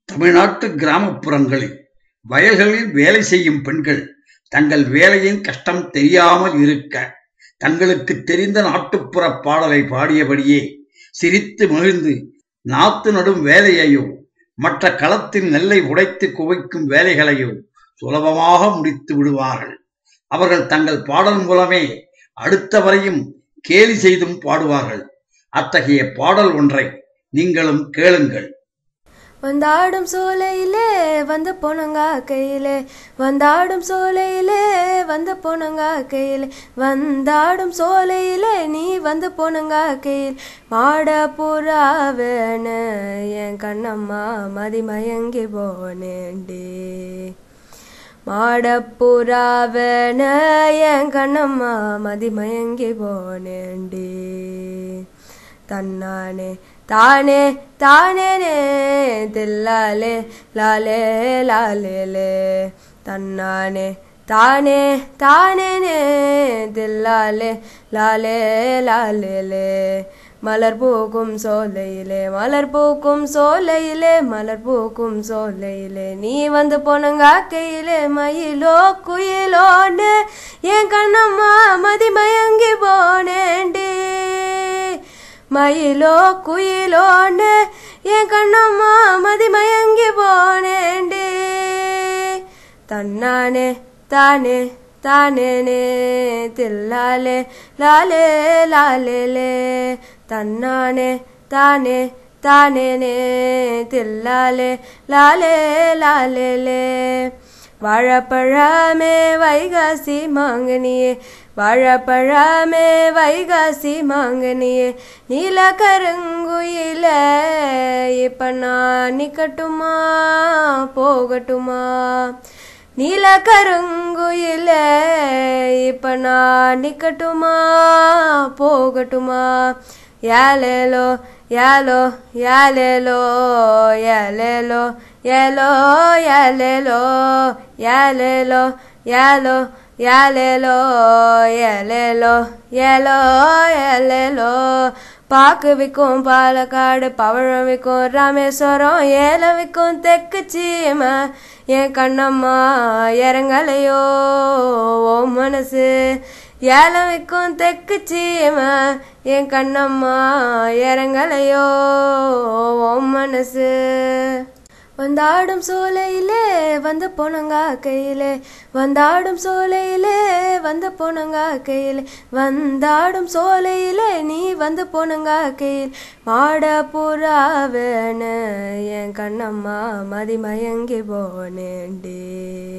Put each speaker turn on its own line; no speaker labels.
தமிழ்நாட்டு கிராமப்புறங்களில் வயல்களில் வேலை செய்யும் பெண்கள் தங்கள் வேலையின் கஷ்டம் தெரியாமல் இருக்க தங்களுக்கு தெரிந்த நாட்டுப்புற பாடலை பாடியபடியே சிரித்து மகிழ்ந்து நாத்து நடும் வேலையையோ மற்ற களத்தில் நெல்லை உடைத்து குவைக்கும் வேலைகளையோ சுலபமாக முடித்து விடுவார்கள் அவர்கள் தங்கள் பாடல் மூலமே அடுத்தவரையும் கேலி செய்தும் பாடுவார்கள் அத்தகைய பாடல் ஒன்றை நீங்களும் கேளுங்கள்
வந்தாடும் சோலையிலே வந்த பொணங்கா கையிலே வந்தாடும் சோலையிலே வந்த பொணங்கா கையிலே வந்தாடும் சோலையிலே நீ வந்து பொணங்கா கையில் மாட புறாவேன என் கண்ணம்மா மதிமயங்கி போனேண்டே மாடப்புறாவேன என் கண்ணம்மா மதிமயங்கி போனேண்டே தன்னானே தானே தானேனே தில்லாலே லாலே லாலேலே தன்னானே தானே தானேனே தில்லாலே லாலே லாலேலே மலர் பூக்கும் சோலையிலே மலர் பூக்கும் சோலையிலே மலர் பூக்கும் சோலையிலே நீ வந்து பொணங்காக்கையிலே மயிலோ குயிலோன்னு என் கண்ணம்மா மதிமயங்கி போனேண்டி மயிலோ குயிலோன்னு என் கண்ணம்மா மதிமயங்கி போனேண்டி தன்னானே தானே தானேனே தில்லாலே லாலே லாலேலே தன்னானே தானே தானேனே தில்லாலே லாலே லாலேலே வாழப்பழமே வைகாசி மாங்கனியே வாழப்பழமே வைகாசி மாங்கனியே நீல கருங்குயில இப்ப நான் நிக்கட்டுமா போகட்டுமா நீல கருங்குயில இப்ப நான் நிக்கட்டுமா போகட்டுமா யாலேலோ யாலோ யாலேலோ யாலேலோ யாலோ யாலேலோ யாலேலோ யாலோ யாலேலோ ஏலேலோ ஏலோ ஏலேலோ பாக்கு விற்கும் பாலக்காடு பவழம் விற்கும் ராமேஸ்வரம் ஏலம் விற்கும் தெற்கு சீமை என் கண்ணம்மா இறங்கலையோ ஓ மனசு ஏலம் விற்கும் தெற்கு சீமை என் கண்ணம்மா இறங்கலையோ ஓ மனசு வந்தாடும் சோலையிலே வந்து பொணங்கா கையிலே வந்தாடும் சோலையிலே வந்து பொணங்கா கையிலே வந்தாடும் சோலையிலே நீ வந்து பொணங்கா கையில் மாட புறாவேன என் கண்ணம்மா மதிமயங்கி போனேண்டே